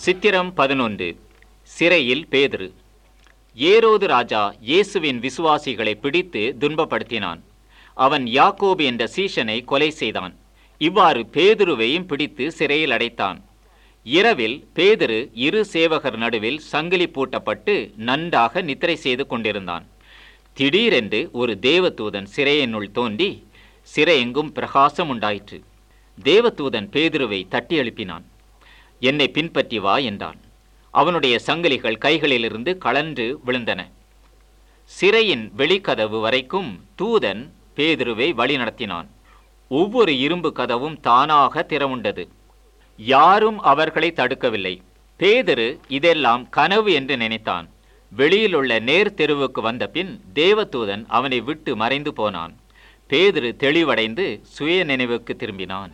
சித்திரம் பதினொன்று சிறையில் பேதுரு ஏரோது ராஜா இயேசுவின் விசுவாசிகளை பிடித்து துன்பப்படுத்தினான் அவன் யாக்கோபு என்ற சீஷனை கொலை செய்தான் இவ்வாறு பேதுருவையும் பிடித்து சிறையில் அடைத்தான் இரவில் பேதுரு இரு சேவகர் நடுவில் சங்கிலி பூட்டப்பட்டு நன்றாக நித்திரை செய்து கொண்டிருந்தான் திடீரென்று ஒரு தேவதூதன் சிறையினுள் தோன்றி சிறையெங்கும் பிரகாசம் உண்டாயிற்று தேவதூதன் பேதுருவை தட்டி எழுப்பினான் என்னை பின்பற்றி வா என்றான் அவனுடைய சங்கிலிகள் கைகளிலிருந்து கலன்று விழுந்தன சிறையின் வெளிக்கதவு வரைக்கும் தூதன் பேதுருவை வழிநடத்தினான் ஒவ்வொரு இரும்பு கதவும் தானாக திறவுண்டது யாரும் அவர்களை தடுக்கவில்லை பேதுரு இதெல்லாம் கனவு என்று நினைத்தான் வெளியில் உள்ள நேர் தெருவுக்கு வந்த பின் தேவதூதன் அவனை விட்டு மறைந்து போனான் பேதுரு தெளிவடைந்து சுய நினைவுக்கு திரும்பினான்